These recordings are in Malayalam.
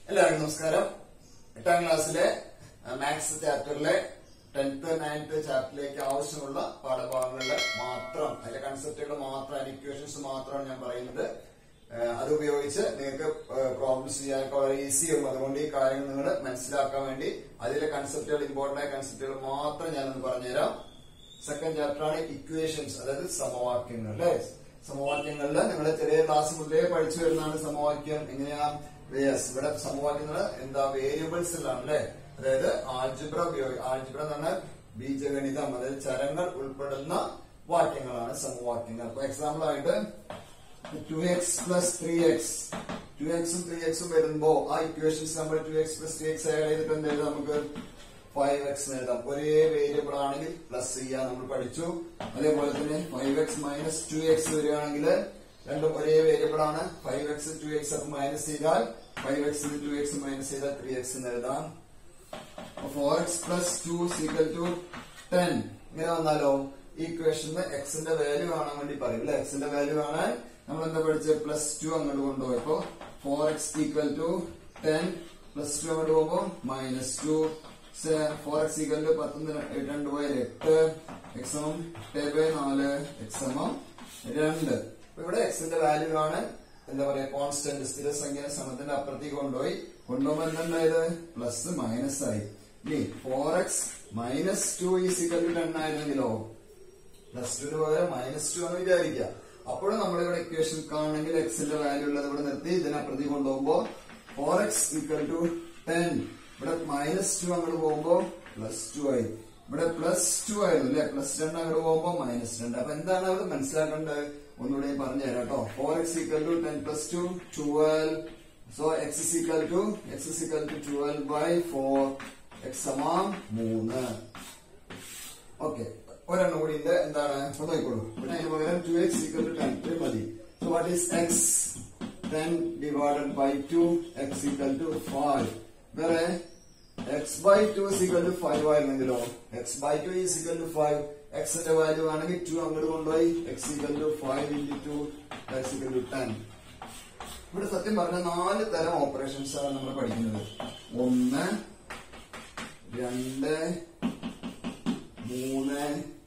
എല്ലാവർക്കും നമസ്കാരം എട്ടാം ക്ലാസ്സിലെ മാത്സ് ചാപ്റ്ററിലെ ടെൻത്ത് നയൻത്ത് ചാപ്റ്ററിലേക്ക് ആവശ്യമുള്ള പാഠഭാഗങ്ങളിലെ മാത്രം അതിലെ കൺസെപ്റ്റുകൾ മാത്രം ഇക്വേഷൻസ് മാത്രമാണ് ഞാൻ പറയുന്നത് ഏഹ് അത് ഉപയോഗിച്ച് നിങ്ങൾക്ക് പ്രോബ്ലംസ് ചെയ്യാനൊക്കെ വളരെ ഈസിയാവും അതുകൊണ്ട് ഈ കാര്യങ്ങൾ നിങ്ങൾ മനസ്സിലാക്കാൻ വേണ്ടി അതിലെ കൺസെപ്റ്റുകൾ ഇമ്പോർട്ടന്റ് ആയ കൺസെപ്റ്റുകൾ മാത്രം ഞാനൊന്ന് പറഞ്ഞുതരാം സെക്കൻഡ് ചാപ്റ്റർ ആണ് ഇക്വേഷൻസ് അതായത് സമവാക്യങ്ങൾ അല്ലെ സമവാക്യങ്ങളിൽ നിങ്ങൾ ചെറിയ ക്ലാസ് മുതലേ പഠിച്ചു വരുന്നതാണ് സമവാക്യം എങ്ങനെയാ യെസ് ഇവിടെ സമവാക്യങ്ങൾ എന്താ വേരിയബിൾസിലാണ് അല്ലെ അതായത് ആൽജിബ്ര ഉപയോഗി ആൽജിബ്ര എന്ന് പറഞ്ഞാൽ ബീജഗണിതം അതായത് ചരങ്ങൾ ഉൾപ്പെടുന്ന വാക്യങ്ങളാണ് സമവാക്യങ്ങൾ അപ്പൊ എക്സാമ്പിൾ ആയിട്ട് two x plus three x two എക്സും ത്രീ എക്സും വരുമ്പോ ആ ഇക്വേഷൻസ് നമ്മൾ two x plus three x add ചെയ്തിട്ട് എന്ത് എഴുതാം നമുക്ക് ഫൈവ് എക്സ് എഴുതാം ഒരേ വേരിയബിൾ ആണെങ്കിൽ പ്ലസ് ചെയ്യാൻ നമ്മൾ പഠിച്ചു അതേപോലെ തന്നെ five x minus two x വരികയാണെങ്കിൽ രണ്ടും ഒരേ വേരിയബിൾ ആണ് ഫൈവ് എക്സ് ടു എക്സ് ഒക്കെ മൈനസ് ചെയ്താൽ five x two x minus ചെയ്താൽ ത്രീ എക്സ് എന്ന് എഴുതാം four x plus two is equal to ten ഇങ്ങനെ വന്നാലോ ഈ ഇക്വേഷന് എക്സിന്റെ വാല്യൂ കാണാൻ വേണ്ടി പറയും അല്ലെ എക്സിന്റെ വാല്യൂ കാണാൻ നമ്മൾ എന്താ പഠിച്ചത് പ്ലസ് ടു അങ്ങോട്ട് കൊണ്ടുപോയപ്പോ four x equal to ten plus two അങ്ങോട്ട് പോകുമ്പോ minus two four x equal to പത്ത് രണ്ട് പോയാൽ എട്ട് എക്സ് എം എട്ട് ബൈ നാല് എക്സ് എം രണ്ട് അപ്പൊ ഇവിടെ എക്സിന്റെ വാല്യൂ കാണാൻ എന്താ പറയാ കോൺസ്റ്റന്റ് സ്ഥിരസംഖ്യ സമത്തിന്റെ അപ്പുറത്തേക്ക് കൊണ്ടുപോയി കൊണ്ടുപോകുമ്പോ എന്തുണ്ടായത് പ്ലസ് മൈനസ് ആയി ഇനി four x minus two is equal to ten ആയിരുന്നെങ്കിലോ പ്ലസ് ടുന് പകരം മൈനസ് ടു എന്ന് വിചാരിക്കുക അപ്പോഴും നമ്മളിവിടെ ഇക്വേഷൻ കാണണമെങ്കിൽ എക്സിന്റെ വാല്യൂ ഉള്ളത് ഇവിടെ നിർത്തി ഇതിനപ്പുറത്തേക്ക് കൊണ്ടുപോകുമ്പോ four x equal to ten ഇവിടെ മൈനസ് ടു അങ്ങോട്ട് പോകുമ്പോ പ്ലസ് ടു ആയി ഇവിടെ പ്ലസ് ടു ആയിരുന്നു അല്ലെ പ്ലസ് രണ്ട് അങ്ങോട്ട് പോകുമ്പോ മൈനസ് രണ്ട് അപ്പൊ എന്താണ് അവിടെ മനസ്സിലാക്കേണ്ടത് ഒന്നുകൂടെ ഞാൻ പറഞ്ഞുതരാം കേട്ടോ four x equal to ten plus two twelve so x is equal to x is equal to twelve by four x സമാം മൂന്ന് ഓക്കെ ഒരെണ്ണം കൂടി ഉണ്ട് എന്താണ് അപ്പൊ നോക്കിക്കോളൂ പിന്നെ അതിന് പകരം two x equal to ten ഇത്രയും മതി so what is x ten divided by two x equal to five വേറെ x by two is equal to five ആയിരുന്നെങ്കിലോ x by two is equal to five എക്സിന്റെ വാല്യൂ ആണെങ്കിൽ ടു അങ്ങോട്ട് കൊണ്ടുപോയി x equal to five into two x equal to ten ഇവിടെ സത്യം പറഞ്ഞ നാല് തരം ഓപ്പറേഷൻസ് ആണ് നമ്മൾ പഠിക്കുന്നത് ഒന്ന് രണ്ട് മൂന്ന്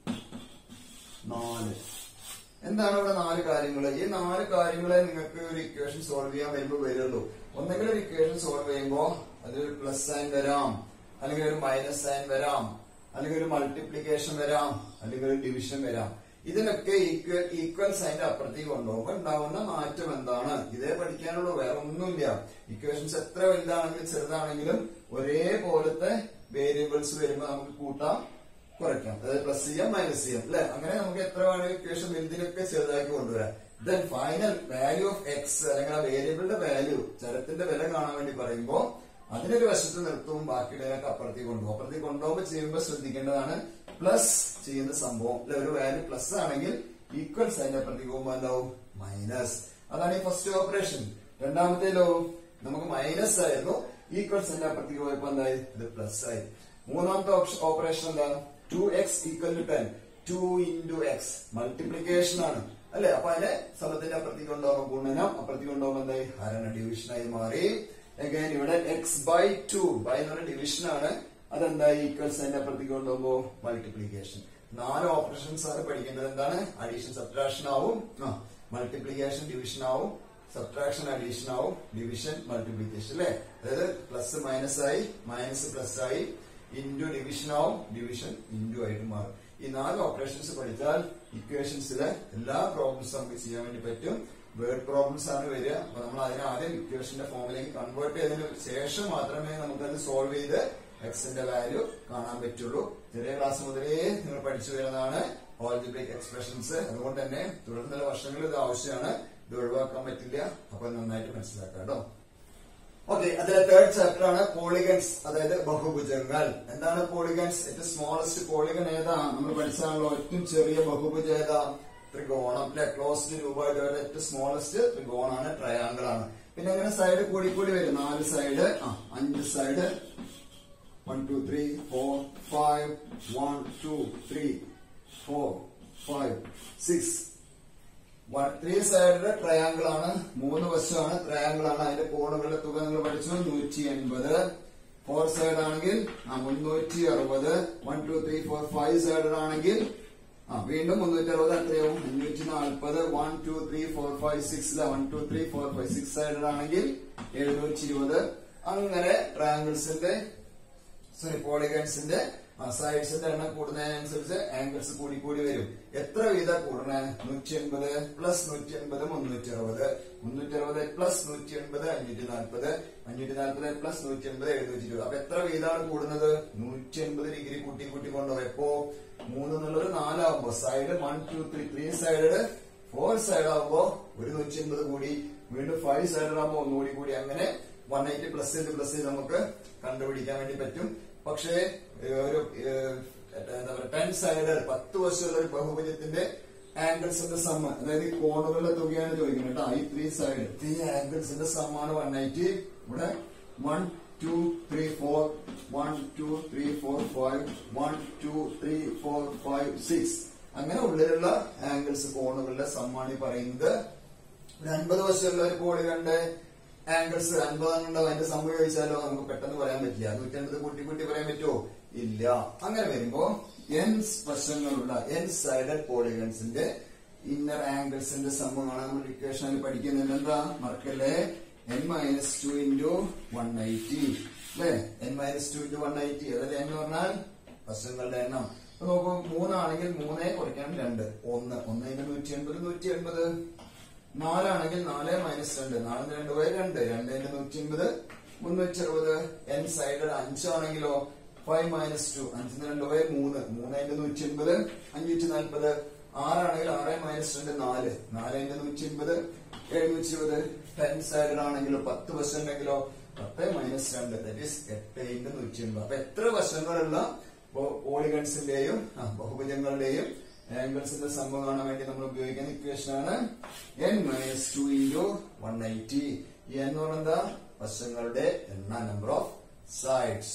നാല് എന്താണ് ഇവിടെ നാല് കാര്യങ്ങൾ ഈ നാല് കാര്യങ്ങളെ നിങ്ങൾക്ക് ഒരു ഇക്വേഷൻ സോൾവ് ചെയ്യാൻ വരുമ്പോൾ വരുള്ളൂ ഒന്നെങ്കിലും ഒരു ഇക്വേഷൻ സോൾവ് ചെയ്യുമ്പോൾ അതിലൊരു പ്ലസ് സൈൻ വരാം അല്ലെങ്കിൽ ഒരു മൈനസ് സൈൻ വരാം അല്ലെങ്കിൽ ഒരു മൾട്ടിപ്ലിക്കേഷൻ വരാം അല്ലെങ്കിൽ ഒരു ഡിവിഷൻ വരാം ഇതിനൊക്കെ ഈക്വൽ ഈക്വൽ സൈന്റെ അപ്പുറത്തേക്ക് കൊണ്ടുപോകുമ്പോൾ ഉണ്ടാവുന്ന മാറ്റം എന്താണ് ഇതേ പഠിക്കാനുള്ളൂ വേറെ ഒന്നുമില്ല ഇക്വേഷൻസ് എത്ര വലുതാണെങ്കിലും ചെറുതാണെങ്കിലും ഒരേപോലത്തെ വേരിയബിൾസ് വരുമ്പോൾ നമുക്ക് കൂട്ടാം കുറയ്ക്കാം അതായത് പ്ലസ് ചെയ്യാം മൈനസ് ചെയ്യാം അല്ലെ അങ്ങനെ നമുക്ക് എത്ര വേണമെങ്കിൽ ഇക്വേഷൻ വലുതിനൊക്കെ ചെറുതാക്കി കൊണ്ടുവരാം then final value of x അല്ലെങ്കിൽ ആ വേരിയബിളിന്റെ വാല്യൂ ചരത്തിന്റെ വില കാണാൻ വേണ്ടി പറയുമ്പോ അതിനൊരു വശത്ത് നിർത്തും ബാക്കിയുള്ളതിനൊക്കെ അപ്പുറത്തേക്ക് കൊണ്ടുപോകും അപ്പുറത്തേക്ക് കൊണ്ടുപോകുമ്പോൾ ചെയ്യുമ്പോൾ ശ്രദ്ധിക്കേണ്ടതാണ് പ്ലസ് ചെയ്യുന്ന സംഭവം അല്ലെ ഒരു വാല്യൂ പ്ലസ് ആണെങ്കിൽ ഈക്വൽ സൈൻ അപ്പുറത്തേക്ക് പോകുമ്പോൾ എന്താവും മൈനസ് അതാണ് ഈ ഫസ്റ്റ് ഓപ്പറേഷൻ രണ്ടാമത്തേലോ നമുക്ക് മൈനസ് ആയിരുന്നു ഈക്വൽ സൈൻ അപ്പുറത്തേക്ക് പോയപ്പോ എന്തായി ഇത് പ്ലസ് ആയി മൂന്നാമത്തെ ഓപ്പറേഷൻ എന്താ two x equal to ten two into x multiplication ആണ് അല്ലെ അപ്പൊ അതിനെ സമത്തിന്റെ അപ്പുറത്തേക്ക് കൊണ്ടുപോകുമ്പോൾ ഗുണനം അപ്പുറത്തേക്ക് കൊണ്ടുപോകുമ്പോൾ എന്തായി ഹരണ ഡിവിഷനായി മാറി അഗൈൻ ഇവിടെ എക്സ് ബൈ ടു ബൈ എന്ന് പറഞ്ഞ ഡിവിഷൻ ആണ് അതെന്തായി ഈക്വൽ സൈൻ അപ്പുറത്തേക്ക് കൊണ്ടുപോകുമ്പോൾ മൾട്ടിപ്ലിക്കേഷൻ നാല് ഓപ്പറേഷൻസ് ആണ് പഠിക്കേണ്ടത് എന്താണ് അഡീഷൻ സബ്ട്രാക്ഷൻ ആവും മൾട്ടിപ്ലിക്കേഷൻ ഡിവിഷൻ ആവും സബ്ട്രാക്ഷൻ അഡീഷൻ ആവും ഡിവിഷൻ മൾട്ടിപ്ലിക്കേഷൻ അല്ലെ അതായത് പ്ലസ് മൈനസ് ആയി മൈനസ് പ്ലസ് ആയി ഇൻറ്റു ഡിവിഷൻ ആവും ഡിവിഷൻ ഇൻറ്റു ആയിട്ട് മാറും ഈ നാല് ഓപ്പറേഷൻസ് പഠിച്ചാൽ ഇക്വേഷൻസിലെ എല്ലാ പ്രോബ്ലംസും നമുക്ക് ചെയ്യാൻ വേണ്ടി പറ്റും വേർഡ് പ്രോബ്ലംസ് ആണ് വരിക അപ്പൊ നമ്മൾ അതിനെ ആദ്യം ഇക്വേഷന്റെ ഫോമിലേക്ക് കൺവേർട്ട് ചെയ്തതിനു ശേഷം മാത്രമേ നമുക്കത് സോൾവ് ചെയ്ത് എക്സിന്റെ വാല്യൂ കാണാൻ പറ്റുള്ളൂ ചെറിയ ക്ലാസ് മുതലേ നിങ്ങൾ പഠിച്ചു വരുന്നതാണ് ഓൾജിബ്രിക് എക്സ്പ്രഷൻസ് അതുകൊണ്ട് തന്നെ തുടർന്നുള്ള വർഷങ്ങളിൽ ഇത് ആവശ്യമാണ് ഇത് ഒഴിവാക്കാൻ പറ്റില്ല അപ്പൊ നന്നായിട്ട് മനസ്സിലാക്കാം കേട്ടോ ഓക്കെ അതിലെ തേർഡ് ചാപ്റ്റർ ആണ് പോളിഗൺസ് അതായത് ബഹുഭുജങ്ങൾ എന്താണ് പോളിഗൺസ് ഏറ്റവും സ്മോളസ്റ്റ് പോളിഗൺ ഏതാ നമ്മൾ പഠിച്ചാണല്ലോ ഏറ്റവും ചെറിയ ബഹുഭുജ ഏതാ ത്രികോണം അല്ലെ ക്ലോസ്ഡ് രൂപമായിട്ട് വരുന്ന ഏറ്റവും സ്മോളസ്റ്റ് ത്രികോണാണ് ട്രയാങ്കിൾ ആണ് പിന്നെ അങ്ങനെ സൈഡ് കൂടി കൂടി വരും നാല് സൈഡ് ആ അഞ്ച് side one two three four five one two three four five six three side triangle ആണ് മൂന്ന് വശമാണ് ട്രയാങ്കിൾ ആണ് അതിന്റെ കോണുകളുടെ തുക നിങ്ങൾ പഠിച്ചു നൂറ്റി എൺപത് ഫോർ സൈഡ് ആണെങ്കിൽ ആ മുന്നൂറ്റി അറുപത് one two three four five side ആണെങ്കിൽ ആ വീണ്ടും മുന്നൂറ്റി അറുപത് എത്രയാവും അഞ്ഞൂറ്റി നാൽപ്പത് one two three four five six one two three four five six side ആണെങ്കിൽ എഴുന്നൂറ്റി ഇരുപത് അങ്ങനെ ട്രയാങ്കിൾസിന്റെ സോറി പോളിഗൺസിന്റെ സൈഡ്സിന്റെ എണ്ണം കൂടുന്നതിനനുസരിച്ച് ആംഗിൾസ് കൂടി കൂടി വരും എത്ര വീത കൂടണേ നൂറ്റി എൺപത് പ്ലസ് നൂറ്റി എൺപത് മുന്നൂറ്റി അറുപത് മുന്നൂറ്റി അറുപത് പ്ലസ് നൂറ്റി എൺപത് അഞ്ഞൂറ്റി നാൽപ്പത് അഞ്ഞൂറ്റി നാൽപ്പത് പ്ലസ് നൂറ്റി എൺപത് എഴുന്നൂറ്റി ഇരുപത് അപ്പൊ എത്ര വീതാണ് കൂടുന്നത് നൂറ്റി എൺപത് ഡിഗ്രി കൂട്ടി കൂട്ടി കൊണ്ടുപോകും എപ്പോ മൂന്ന് എന്നുള്ളത് നാലാവുമ്പോ side one two three three side four side ആവുമ്പോ ഒരു നൂറ്റി എൺപത് കൂടി വീണ്ടും ഫൈവ് സൈഡ് ആവുമ്പോ ഒന്നുകൂടി കൂടി അങ്ങനെ വൺ എയ്റ്റി പ്ലസ് ചെയ്ത് പ്ലസ് ചെയ്ത് നമുക്ക് കണ്ടുപിടിക്കാൻ വേണ്ടി പറ്റും പക്ഷേ ഏഹ്, ഒരു ഏഹ്, എന്താ പറയുക ടെൻ സൈഡ് പത്ത് വശമുള്ള ഒരു ബഹുഭുജത്തിന്റെ ആംഗിൾസിന്റെ സമ്മ അതായത് ഈ കോണുകളുടെ തുകയാണ് ചോദിക്കുന്നത് കേട്ടോ ഈ ത്രീ സൈഡ് ത്രീ ആംഗിൾസിന്റെ സമ്മാണ് വൺ എയ്റ്റി ഇവിടെ one two three four one two three four five one two three four five six അങ്ങനെ ഉള്ളിലുള്ള ആംഗിൾസ് കോണുകളുടെ സമ്മാണ് ഈ പറയുന്നത് ഒരു അൻപത് വശമുള്ള ഒരു കോടി കണ്ട് ആംഗിൾസ് അൻപതെണ്ണം ഉണ്ടാവും അതിന്റെ സംഭവം ചോദിച്ചാലോ നമുക്ക് പെട്ടെന്ന് പറയാൻ പറ്റില്ല നൂറ്റി അൻപത് കൂട്ടി കൂട്ടി പറയാൻ പറ്റുമോ ഇല്ല അങ്ങനെ വരുമ്പോ എൻ വശങ്ങളുള്ള എൻ സൈഡഡ് പോളിഗൺസിന്റെ ഇന്നർ ആംഗിൾസിന്റെ സംഭവമാണ് നമ്മൾ ഇക്വേഷനിൽ പഠിക്കുന്നുണ്ട് എന്താ മറക്കല്ലേ n minus two into one eighty അല്ലേ n minus two into one eighty അതല്ലേ എന്ന് പറഞ്ഞാൽ വശങ്ങളുടെ എണ്ണം അപ്പൊ നോക്കൂ മൂന്നാണെങ്കിൽ മൂന്നേ കുറയ്ക്കാൻ രണ്ട് ഒന്ന് ഒന്നിന്റെ നൂറ്റി എൺപത് നൂറ്റി എൺപത് നാലാണെങ്കിൽ നാല് മൈനസ് രണ്ട് നാലിന് രണ്ട് പോയ രണ്ട് രണ്ടിന്റെ നൂറ്റി എൺപത് മുന്നൂറ്റി അറുപത് എൻ സൈഡ് അഞ്ചാണെങ്കിലോ ഫൈവ് മൈനസ് ടു അഞ്ചിന് രണ്ട് പോയ മൂന്ന് മൂന്നതിന്റെ നൂറ്റി എൺപത് അഞ്ഞൂറ്റി നാൽപ്പത് ആറാണെങ്കിൽ ആറ് മൈനസ് രണ്ട് നാല് നാലിന്റെ നൂറ്റി എൺപത് എഴുന്നൂറ്റി ഇരുപത് ടെൻ സൈഡ് ആണെങ്കിലോ പത്ത് വശം ഉണ്ടെങ്കിലോ പത്ത് മൈനസ് രണ്ട് ദാറ്റ് ഈസ് എട്ട് ഇൻറ്റു നൂറ്റി എൺപത് അപ്പൊ എത്ര വശങ്ങളുള്ള പോളിഗൺസിന്റെയും ബഹുഭുജങ്ങളുടെയും ആംഗിൾസിന്റെ സംഭവം കാണാൻ വേണ്ടി നമ്മൾ ഉപയോഗിക്കുന്ന ഇക്വേഷൻ ആണ് n minus two into one eighty എന്ന് പറയുന്നത് വശങ്ങളുടെ എണ്ണ നമ്പർ ഓഫ് സൈഡ്സ്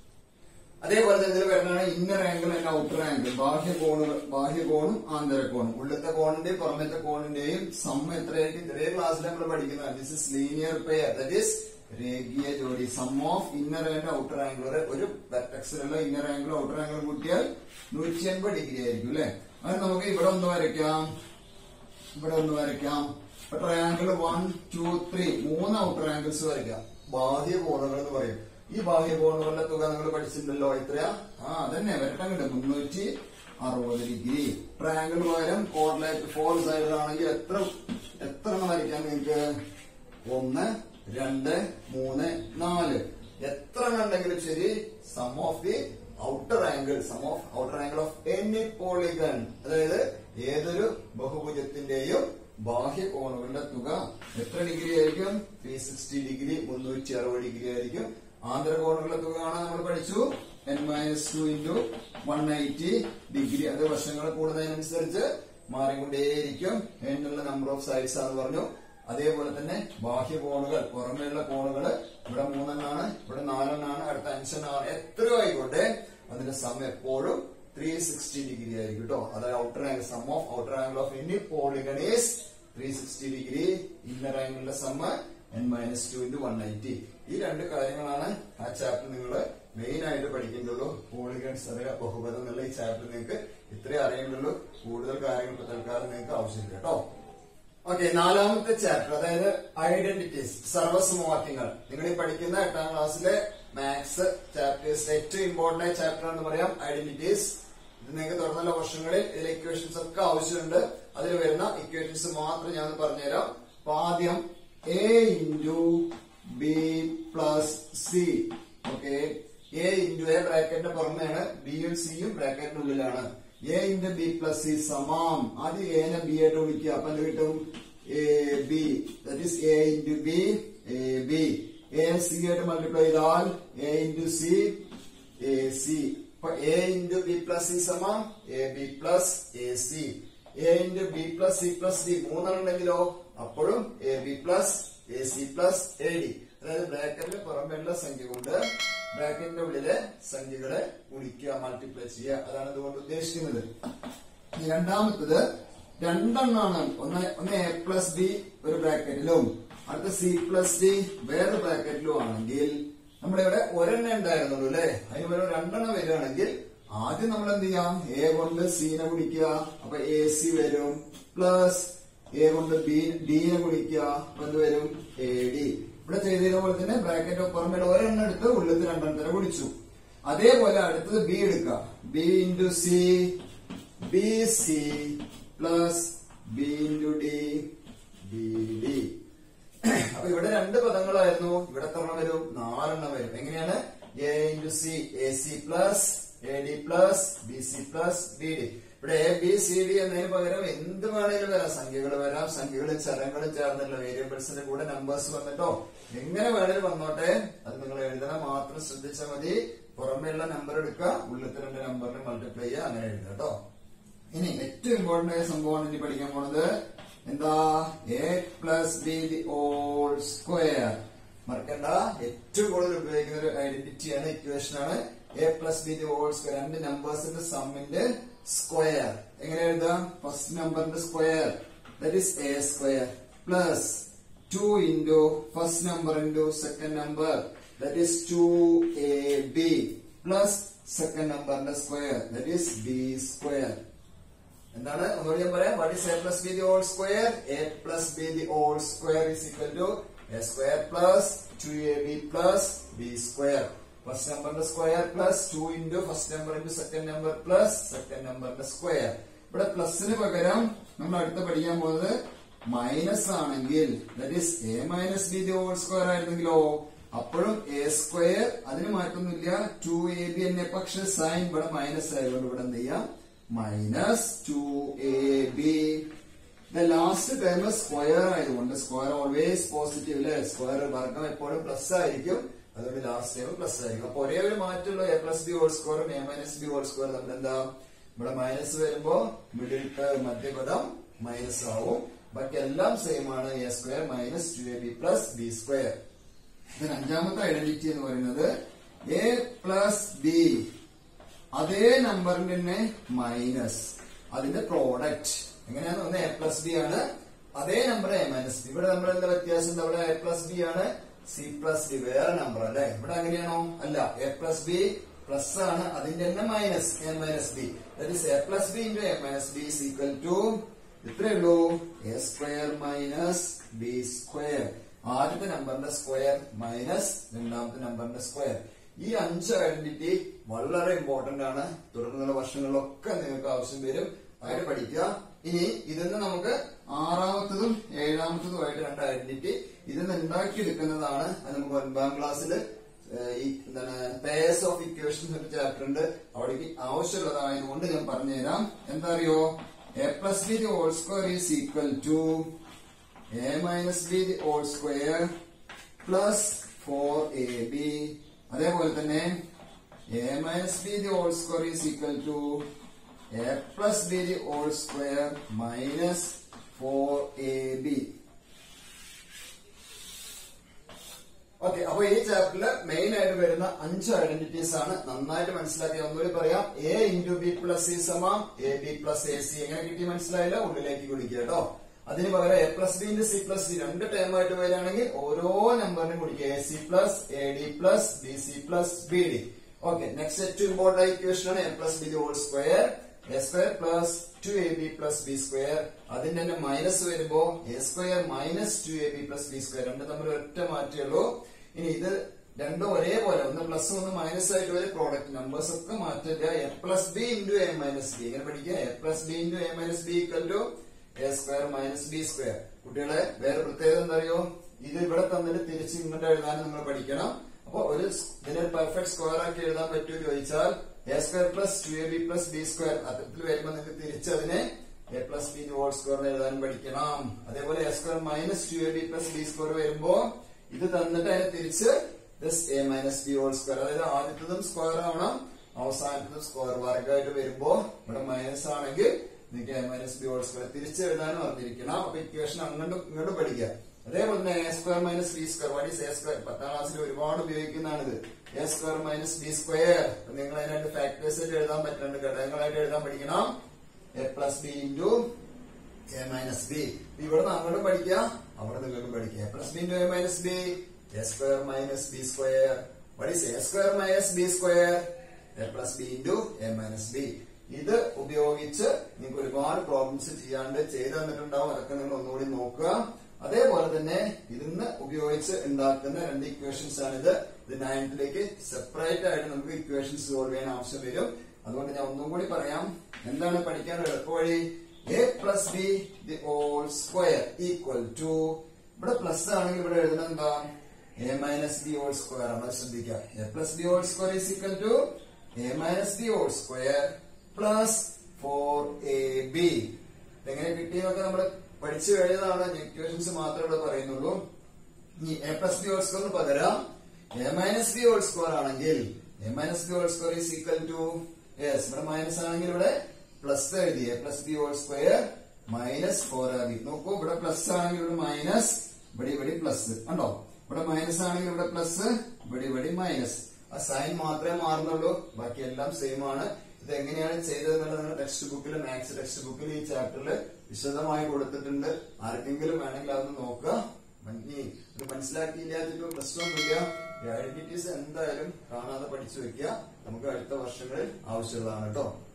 അതേപോലെ തന്നെ ഇതിൽ വരുന്നതാണ് inner angle and outer angle ബാഹ്യ കോണുകൾ ബാഹ്യ കോണും ആന്തര കോണും ഉള്ളത്തെ കോണിന്റെയും പുറമത്തെ കോണിന്റെയും സമ്മ എത്രയായിരിക്കും ചെറിയ ക്ലാസ്സിൽ നമ്മൾ പഠിക്കുന്നത് this is linear pair that is രേഖീയ ജോഡി sum of inner and outer angle ഒരു വെർട്ടെക്സിലുള്ള ഇന്നർ ആംഗിൾ ഔട്ടർ ആംഗിൾ കൂട്ടിയാൽ നൂറ്റി അൻപത് ഡിഗ്രി ആയിരിക്കും അല്ലെ അത് നമുക്ക് ഇവിടെ ഒന്ന് വരയ്ക്കാം ഇവിടെ ഒന്ന് വരയ്ക്കാം ട്രയാങ്കിൾ വൺ ടു ത്രീ മൂന്ന് ഔട്ടർ ആംഗിൾസ് വരയ്ക്കാം ബാഹ്യ കോണുകൾ എന്ന് പറയും ഈ ബാഹ്യ കോണുകളുടെ തുക നിങ്ങൾ പഠിച്ചിട്ടുണ്ടല്ലോ എത്രയാ ആ അതന്നെ വരട്ടം കിട്ടും മുന്നൂറ്റി അറുപത് ഡിഗ്രി ട്രയാങ്കിൾ പകരം കോർഡിനേറ്റ് ഫോർ സൈഡ് ആണെങ്കിൽ എത്ര എത്ര എണ്ണം വരയ്ക്കാം നിങ്ങൾക്ക് ഒന്ന് രണ്ട് മൂന്ന് നാല് എത്ര എണ്ണം ഉണ്ടെങ്കിലും ശരി sum of the outer angle sum of outer angle of any polygon അതായത് ഏതൊരു ബഹുഭുജത്തിന്റെയും ബാഹ്യ കോണുകളുടെ തുക എത്ര ഡിഗ്രി ആയിരിക്കും ത്രീ സിക്സ്റ്റി ഡിഗ്രി മുന്നൂറ്റി അറുപത് ഡിഗ്രി ആയിരിക്കും ആന്തര കോണുകളുടെ തുക കാണാൻ നമ്മൾ പഠിച്ചു n minus two into one eighty degree അത് വർഷങ്ങൾ കൂടുന്നതിനനുസരിച്ച് മാറിക്കൊണ്ടേയിരിക്കും എന്നുള്ള നമ്പർ ഓഫ് സൈഡ്സ് ആണെന്ന് പറഞ്ഞു അതേപോലെ തന്നെ ബാഹ്യ കോണുകൾ പുറമേയുള്ള കോണുകൾ ഇവിടെ മൂന്നെണ്ണാണ് ഇവിടെ നാലെണ്ണാണ് അടുത്ത അഞ്ചെണ്ണാണ് എത്രയോ ആയിക്കോട്ടെ അതിന്റെ സം എപ്പോഴും ത്രീ സിക്സ്റ്റി ഡിഗ്രി ആയിരിക്കും കേട്ടോ അതായത് outer angle sum of outer angle of any polygon is three sixty degree inner ആംഗിളിന്റെ സമ്മ n minus two into one eighty ഈ രണ്ട് കാര്യങ്ങളാണ് ആ ചാപ്റ്റർ നിങ്ങൾ മെയിൻ ആയിട്ട് പഠിക്കേണ്ടുള്ളൂ പോളിഗൺസ് അതായത് ബഹുപദം എന്നുള്ള ഈ ചാപ്റ്റർ നിങ്ങൾക്ക് ഇത്രേ അറിയേണ്ടുള്ളൂ കൂടുതൽ കാര്യങ്ങൾ ഇപ്പൊ തൽക്കാലം നിങ്ങൾക്ക് ആവശ്യമില്ല കേട്ടോ ഓക്കെ നാലാമത്തെ ചാപ്റ്റർ അതായത് ഐഡന്റിറ്റീസ് സർവസമവാക്യങ്ങൾ നിങ്ങൾ ഈ പഠിക്കുന്ന എട്ടാം ക്ലാസ്സിലെ മാത്സ് ചാപ്റ്റേഴ്സ് ഏറ്റവും ഇമ്പോർട്ടന്റ് ആയ ചാപ്റ്റർ എന്ന് പറയാം ഐഡന്റിറ്റീസ് ഇത് നിങ്ങൾക്ക് തുടർന്നുള്ള വർഷങ്ങളിൽ ഇതിലെ ഇക്വേഷൻസ് ഒക്കെ ആവശ്യമുണ്ട് അതിൽ വരുന്ന ഇക്വേഷൻസ് മാത്രം ഞാൻ പറഞ്ഞുതരാം അപ്പൊ ആദ്യം a into B plus c okay a into a ബ്രാക്കറ്റിന്റെ പുറമെയാണ് ബിയും സിയും ബ്രാക്കറ്റിന്റെ ഉള്ളിലാണ് a into B plus c സമാം ആദ്യം എനെ ബി ആയിട്ട് വിളിക്കുക അപ്പൊ എന്ത് കിട്ടും a b that is a into b a b a c ആയിട്ട് മൾട്ടിപ്ലൈ ചെയ്താൽ a into c a c അപ്പൊ a into B plus C സമം A B plus A c a into B plus c plus D മൂന്നെണ്ണം ഉണ്ടെങ്കിലോ അപ്പോഴും a B plus A C plus A d അതായത് ബ്രാക്കറ്റിന്റെ പുറമേയുള്ള സംഖ്യ കൊണ്ട് ബ്രാക്കറ്റിന്റെ ഉള്ളിലെ സംഖ്യകളെ ഗുണിക്കുക മൾട്ടിപ്ലൈ ചെയ്യുക അതാണ് ഇതുകൊണ്ട് ഉദ്ദേശിക്കുന്നത് ഇനി രണ്ടാമത്തത് രണ്ടെണ്ണമാണ് ഒന്ന് ഒന്ന് എ പ്ലസ് ബി ഒരു ബ്രാക്കറ്റിലും അടുത്ത സി പ്ലസ് ഡി വേറെ ബ്രാക്കറ്റിലും ആണെങ്കിൽ നമ്മുടെ ഇവിടെ ഒരെണ്ണം ഉണ്ടായിരുന്നുള്ളൂ അല്ലെ അതിന് പകരം രണ്ടെണ്ണം വരികയാണെങ്കിൽ ആദ്യം നമ്മൾ എന്ത് ചെയ്യാം എ കൊണ്ട് സീനെ കുടിക്കുക അപ്പൊ എ സി വരും പ്ലസ് എ കൊണ്ട് ബി ഡിനെ കുടിക്കുക അപ്പൊ എന്ത് വരും എ ഡി ഇവിടെ ചെയ്തതിനെ പോലെ തന്നെ ബ്രാക്കറ്റ് പുറമേ ഒരെണ്ണം എടുത്ത് ഉള്ളിൽ രണ്ടെണ്ണത്തിനെ കുടിച്ചു അതേപോലെ അടുത്തത് ബി എടുക്കുക b into c b C plus B into d b d അപ്പൊ ഇവിടെ രണ്ട് പദങ്ങളായിരുന്നു ഇവിടെ എത്ര എണ്ണം വരും നാലെണ്ണം വരും എങ്ങനെയാണ് a into c a C plus A D plus B C plus B d ഇവിടെ എ ബി സി ഡി എന്നതിന് പകരം എന്ത് വേണേലും വരാം സംഖ്യകൾ വരാം സംഖ്യകളും ചരങ്ങളും ചേർന്നുള്ള വേരിയബിൾസിന്റെ കൂടെ നമ്പേഴ്സ് വന്നിട്ടോ എങ്ങനെ വേണേലും വന്നോട്ടെ അത് നിങ്ങൾ എഴുതണം മാത്രം ശ്രദ്ധിച്ചാൽ മതി പുറമേയുള്ള നമ്പർ എടുക്കുക ഉള്ളിലത്തെ രണ്ട് നമ്പറിനെ മൾട്ടിപ്ലൈ ചെയ്യുക അങ്ങനെ എഴുതുക കേട്ടോ ഇനി ഏറ്റവും ഇമ്പോർട്ടന്റ് ആയ സംഭവമാണ് ഇനി പഠിക്കാൻ പോണത് എന്താ a plus B the whole square മറക്കണ്ട ഏറ്റവും കൂടുതൽ ഉപയോഗിക്കുന്ന ഒരു ഐഡന്റിറ്റിയാണ് ഇക്വേഷൻ ആണ് A plus B the whole square രണ്ട് നമ്പേഴ്സിന്റെ സമ്മിന്റെ സ്ക്വയർ എങ്ങനെ എഴുതാം ഫസ്റ്റ് നമ്പറിന്റെ square that is A square plus two into first number into second number that is two A B plus second നമ്പറിന്റെ square that is b square എന്താണ് ഒന്നുകൂടി ഞാൻ പറയാം what is a plus B the whole square A plus B the whole square is equal to A square plus two A B plus B square first നമ്പറിന്റെ square plus two into first number into second number plus second നമ്പറിന്റെ സ്ക്വയർ ഇവിടെ പ്ലസിന് പകരം നമ്മൾ അടുത്ത് പഠിക്കാൻ പോകുന്നത് മൈനസ് ആണെങ്കിൽ that is a minus b the whole square ആയിരുന്നെങ്കിലോ അപ്പോഴും എ സ്ക്വയർ അതിന് മാറ്റൊന്നുമില്ല ടു എ ബി എന്നെ പക്ഷെ സൈൻ ഇവിടെ മൈനസ് ആയതുകൊണ്ട് ഇവിടെ എന്ത് ചെയ്യാം minus two A b last time square ആയതുകൊണ്ട് സ്ക്വയർ ഓൾവേസ് പോസിറ്റീവ് അല്ലെ സ്ക്വയർ വർഗം എപ്പോഴും പ്ലസ് ആയിരിക്കും അതുകൊണ്ട് ലാസ്റ്റ് ടൈം പ്ലസ് ആയിരിക്കും അപ്പൊ ഒരേ ഒരു മാറ്റമുള്ള എ പ്ലസ് ബി ഹോൾ സ്ക്വയറും a minus B whole square തമ്മിൽ എന്താ ഇവിടെ മൈനസ് വരുമ്പോ മിഡിലത്തെ മധ്യപദം മൈനസ് ആവും ബാക്കി എല്ലാം സെയിം ആണ് a square minus two A B plus B square ഇതിന് അഞ്ചാമത്തെ ഐഡന്റിറ്റി എന്ന് പറയുന്നത് എ പ്ലസ് ബി അതേ നമ്പറിന്റെ തന്നെ മൈനസ് അതിന്റെ പ്രോഡക്റ്റ് എങ്ങനെയാണ് ഒന്ന് എ പ്ലസ് ബി ആണ് അതേ നമ്പർ എ മൈനസ് ബി ഇവിടെ നമ്മൾ എന്താ വ്യത്യാസം എന്താ ഇവിടെ എ പ്ലസ് ബി ആണ് സി പ്ലസ് ഡി വേറെ നമ്പർ അല്ലെ ഇവിടെ അങ്ങനെയാണോ അല്ല എ പ്ലസ് ബി പ്ലസ് ആണ് അതിന്റെ തന്നെ minus a minus b that is a plus B into A minus b is equal to ഇത്രയേ ഉള്ളൂ a square minus B square ആദ്യത്തെ നമ്പറിന്റെ സ്ക്വയർ മൈനസ് രണ്ടാമത്തെ നമ്പറിന്റെ സ്ക്വയർ ഈ അഞ്ച് ഐഡന്റിറ്റി വളരെ ഇമ്പോർട്ടന്റ് ആണ് തുടർന്നുള്ള വർഷങ്ങളിലൊക്കെ നിങ്ങൾക്ക് ആവശ്യം വരും അതായത് പഠിക്കുക ഇനി ഇതിന്ന് നമുക്ക് ആറാമത്തതും ഏഴാമത്തതുമായിട്ട് രണ്ട് ഐഡന്റിറ്റി ഇതിന്ന് ഉണ്ടാക്കിയെടുക്കുന്നതാണ് അത് നമുക്ക് ഒൻപതാം ക്ലാസ്സിൽ ഈ എന്താണ് പേസ് ഓഫ് ഇക്വേഷൻസ് ഒരു ചാപ്റ്റർ ഉണ്ട് അവിടേക്ക് ആവശ്യമുള്ളതായതുകൊണ്ട് ഞാൻ പറഞ്ഞുതരാം എന്താ അറിയോ a plus B the whole square is equal to A minus b the whole square plus four A b അതേപോലെ തന്നെ a minus b the whole square is equal to a plus B the whole square minus four A b okay അപ്പൊ ഈ ചാപ്റ്ററിൽ മെയിൻ ആയിട്ട് വരുന്ന അഞ്ച് ഐഡന്റിറ്റീസ് ആണ് നന്നായിട്ട് മനസ്സിലാക്കി ഒന്നുകൂടി പറയാം A into B plus C സമം A B plus A C എങ്ങനെ കിട്ടി മനസ്സിലായില്ല ഉള്ളിലേക്ക് കുടിക്കുക കേട്ടോ അതിന് പകരം A plus B into C plus D രണ്ട് ടേം ആയിട്ട് വരികയാണെങ്കിൽ ഓരോ നമ്പറിനും കുടിക്കുക A C plus A D plus B C plus B D okay next ഏറ്റവും ഇമ്പോർട്ടന്റ് ഇക്വേഷൻ ആണ് A plus B whole square A square plus two A B plus B square അതിന്റെ തന്നെ മൈനസ് വരുമ്പോ A square minus two A B plus B square രണ്ട് തമ്മിൽ ഒറ്റ മാറ്റേ ഉള്ളൂ ഇനി ഇത് രണ്ടും ഒരേപോലെ ഒന്ന് പ്ലസ് ഒന്ന് മൈനസ് ആയിട്ട് വരെ പ്രോഡക്റ്റ് നമ്പേഴ്സ് ഒക്കെ മാറ്റില്ല A plus B into A minus B എങ്ങനെ പഠിക്കുക A plus B into A minus B equal to A square minus B square കുട്ടികളെ വേറെ പ്രത്യേകത എന്താ അറിയോ ഇത് ഇവിടെ തന്നിട്ട് തിരിച്ച് ഇങ്ങോട്ട് എഴുതാൻ നിങ്ങൾ പഠിക്കണം അപ്പൊ ഒരു ഇതിനെ പെർഫെക്റ്റ് സ്ക്വയർ ആക്കി എഴുതാൻ പറ്റുമോ ചോദിച്ചാൽ A square plus two A B plus B square അതിൽ വരുമ്പോൾ നിങ്ങൾക്ക് തിരിച്ച് അതിനെ A plus B whole square എഴുതാൻ പഠിക്കണം അതേപോലെ A square minus two A B plus B square വരുമ്പോ ഇത് തന്നിട്ട് അതിനെ തിരിച്ച് A minus B whole square അതായത് ആദ്യത്തതും സ്ക്വയർ ആവണം അവസാനത്തതും സ്ക്വയർ വർഗമായിട്ട് വരുമ്പോ ഇവിടെ മൈനസ് ആണെങ്കിൽ നിങ്ങൾക്ക് A minus B whole square തിരിച്ച് എഴുതാനും അറിഞ്ഞിരിക്കണം അപ്പൊ ഇക്വേഷൻ അങ്ങോട്ടും ഇങ്ങോട്ടും പഠിക്കുക അതേപോലെ തന്നെ A square minus B square what is A square പത്താം ക്ലാസ്സിൽ ഒരുപാട് ഉപയോഗിക്കുന്നതാണിത് A square minus B square നിങ്ങൾ അതിനായിട്ട് ഫാക്ടേഴ്സ് ആയിട്ട് എഴുതാൻ പറ്റുന്നുണ്ട് ഘടകങ്ങളായിട്ട് എഴുതാൻ പഠിക്കണം A plus B into A minus B ഇവിടെ അങ്ങോട്ടും പഠിക്കുക അവിടെ നിങ്ങൾക്കും പഠിക്കുക A plus B into A minus B A square minus B square what is A square minus B square A plus B into A minus B ഇത് ഉപയോഗിച്ച് നിങ്ങൾക്ക് ഒരുപാട് പ്രോബ്ലംസ് ചെയ്യാണ്ട് ചെയ്തു തന്നിട്ടുണ്ടാവും അതൊക്കെ നിങ്ങൾ ഒന്നുകൂടി നോക്കുക അതേപോലെ തന്നെ ഇതിന്ന് ഉപയോഗിച്ച് ഉണ്ടാക്കുന്ന രണ്ട് ഇക്വേഷൻസ് ആണിത് ഇത് നയൻത്തിലേക്ക് സെപ്പറേറ്റ് ആയിട്ട് നമുക്ക് ഇക്വേഷൻസ് സോൾവ് ചെയ്യാൻ ആവശ്യം വരും അതുകൊണ്ട് ഞാൻ ഒന്നും കൂടി പറയാം എന്താണ് പഠിക്കാൻ എളുപ്പവഴി A plus B the whole square equal to ഇവിടെ പ്ലസ് ആണെങ്കിൽ ഇവിടെ എഴുതുന്നത് എന്താ A minus B whole square ആണ് ശ്രദ്ധിക്കുക A plus B whole square is equal to A minus B whole square plus four A B എങ്ങനെ കിട്ടിയെന്നൊക്കെ നമ്മൾ പഠിച്ചു കഴിഞ്ഞതാണ് ഇക്വേഷൻസ് മാത്രമേ ഇവിടെ പറയുന്നുള്ളൂ ഇനി എ പ്ലസ് ബി ഹോൾ സ്ക്വയറിന് പകരം A minus B whole square ആണെങ്കിൽ A minus B whole square is equal to yes ഇവിടെ മൈനസ് ആണെങ്കിൽ ഇവിടെ പ്ലസ് എഴുതി A plus B whole square minus four R B നോക്കൂ ഇവിടെ പ്ലസ് ആണെങ്കിൽ ഇവിടെ മൈനസ് ഇവിടെ ഇവിടെ പ്ലസ് കണ്ടോ ഇവിടെ മൈനസ് ആണെങ്കിൽ ഇവിടെ പ്ലസ് ഇവിടെ ഇവിടെ മൈനസ് ആ സൈൻ മാത്രമേ മാറുന്നുള്ളൂ ബാക്കി എല്ലാം സെയിം ആണ് ഇത് എങ്ങനെയാണ് ചെയ്തതെന്നുള്ളത് നിങ്ങളുടെ ടെക്സ്റ്റ് ബുക്കിൽ മാത്സ് ടെക്സ്റ്റ് ബുക്കിൽ ഈ ചാപ്റ്ററിൽ വിശദമായി കൊടുത്തിട്ടുണ്ട് ആർക്കെങ്കിലും വേണമെങ്കിൽ അതൊന്ന് നോക്കുക ഇനി ഇത് മനസ്സിലാക്കിയില്ലാത്തിട്ട് പ്രശ്നമൊന്നുമില്ല ഐഡന്റിറ്റീസ് എന്തായാലും കാണാതെ പഠിച്ചു വെക്കുക നമുക്ക് അടുത്ത വർഷങ്ങളിൽ ആവശ്യമുള്ളതാണ് കേട്ടോ